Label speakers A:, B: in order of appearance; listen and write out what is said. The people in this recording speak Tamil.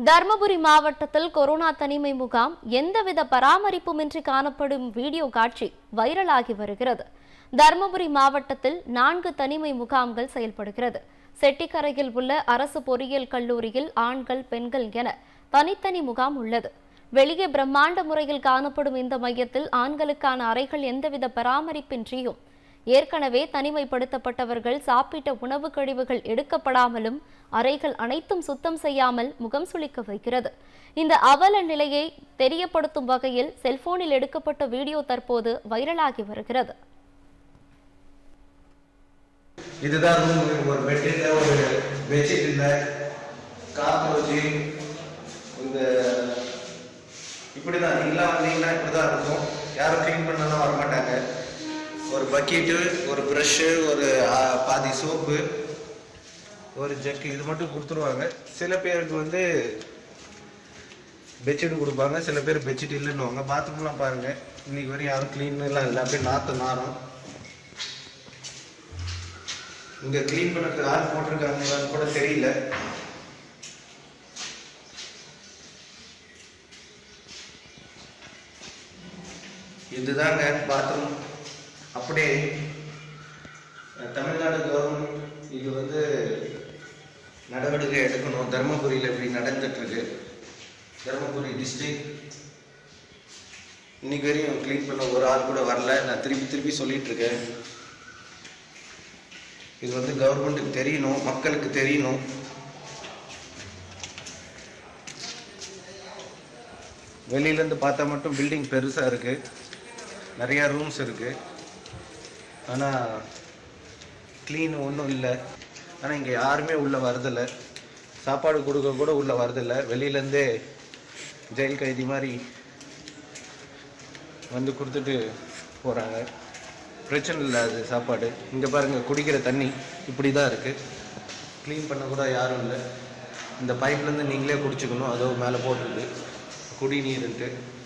A: தர்மபுரி மாவட்டத்தில் கொரோனா தனிமை முகாம் எந்தவித பராமரிப்புமின்றி காணப்படும் வீடியோ காட்சி வைரலாகி வருகிறது தர்மபுரி மாவட்டத்தில் நான்கு தனிமை முகாம்கள் செயல்படுகிறது செட்டிக்கரையில் உள்ள அரசு பொறியியல் கல்லூரியில் ஆண்கள் பெண்கள் என தனித்தனி முகாம் உள்ளது வெளியே பிரம்மாண்ட முறையில் காணப்படும் இந்த மையத்தில் ஆண்களுக்கான அறைகள் எந்தவித பராமரிப்பின்றியும் ஏற்கனவே தனிமைப்படுத்தப்பட்டவர்கள் சாப்பிட்ட உணவு கழிவுகள் எடுக்கப்படாமலும் அறைகள் அனைத்தும் சுத்தம் செய்யாமல் முகம் சுளிக்க வைக்கிறது இந்த அவல நிலையை தெரியப்படுத்தும் வகையில் செல்போனில் எடுக்கப்பட்ட வீடியோ தற்போது வைரலாகி வருகிறது
B: இதுதான் ரூம் ஒரு பெட் இல்லை ஒரு பெட்ஷீட் இல்லை காக்ரோச்சு இந்த இப்படி தான் நீங்களாம் வந்தீங்கன்னா இப்படி தான் இருக்கும் யாரும் க்ளீன் பண்ணலாம் வர மாட்டாங்க ஒரு பக்கெட்டு ஒரு ப்ரஷ்ஷு ஒரு ஆ, பாதி சோப்பு ஒரு ஜக்கு இது மட்டும் கொடுத்துருவாங்க சில பேருக்கு வந்து பெட்ஷீட் கொடுப்பாங்க சில பேர் பெட்ஷீட் இல்லைன்னுவாங்க பாத்ரூம்லாம் பாருங்கள் இன்னைக்கு வரையும் யாரும் க்ளீன்லாம் இல்லை அப்படியே நாற்று நாரும் இங்க க்ளீன் பண்ணதுக்கு ஆள் போட்டிருக்காங்களான்னு கூட தெரியல இதுதாங்க பாத்ரூம் அப்படியே அஹ், தமிழ்நாடு கவர்மெண்ட் இது வந்து நடவடிக்கை எடுக்கணும் தருமபுரியில் இப்படி நடந்துட்டு இருக்கு தருமபுரி டிஸ்ட்ரிக்ட் இன்னைக்கு வரையும் க்ளீன் பண்ண ஒரு ஆள் கூட வரல நான் திருப்பி திருப்பி சொல்லிட்டு இருக்கேன் இது வந்து கவர்மெண்ட்டுக்கு தெரியணும் மக்களுக்கு தெரியணும் வெளியிலேருந்து பார்த்தா மட்டும் பில்டிங் பெருசாக இருக்குது நிறையா ரூம்ஸ் இருக்குது ஆனால் க்ளீன் ஒன்றும் இல்லை ஆனால் இங்கே யாருமே உள்ளே வரதில்லை சாப்பாடு கொடுக்க கூட உள்ளே வரதில்லை வெளியிலேருந்தே ஜெயில் கைதி மாதிரி வந்து கொடுத்துட்டு போகிறாங்க பிரச்சனை இல்லை அது சாப்பாடு இங்கே பாருங்கள் குடிக்கிற தண்ணி இப்படி தான் இருக்குது க்ளீன் பண்ண கூட யாரும் இல்லை இந்த பைப்லேருந்து நீங்களே குடிச்சுக்கணும் அதோ மேலே போட்டிருக்கு குடிநீருன்ட்டு